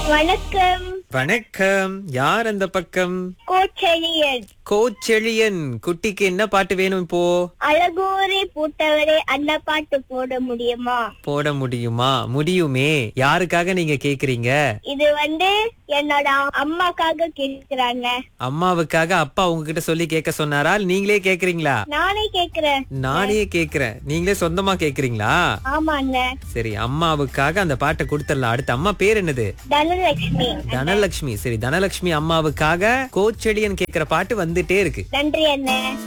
வணக்கம் வணக்கம் யார் அந்த பக்கம் கோச்செழியன் கோச்செழியன் குட்டிக்கு என்ன பாட்டு வேணும் இப்போ அழகோரை பூட்டவரே அந்த பாட்டு போட முடியுமா போட முடியுமா முடியுமே யாருக்காக நீங்க கேக்குறீங்க இது வந்து என்னோட அம்மாக்காக கேக்குறாங்க அம்மாவுக்காக அப்பா உங்ககிட்ட சொல்லி கேட்க சொன்னாரா இல்ல நீங்களே கேக்குறீங்களா நானே கேக்குறேன் நானே கேக்குறேன் நீங்களே சொந்தமா கேக்குறீங்களா ஆமா அண்ணன் சரி அம்மாவுக்காக அந்த பாட்டை கொடுத்துடலாம் அடுத்து அம்மா பேர் என்னது தனலட்சுமி தனலட்சுமி சரி தனலட்சுமி அம்மாவுக்காக கோச்செழியன் கேக்குற பாட்டு வந்துட்டே இருக்கு நன்றி அண்ணன்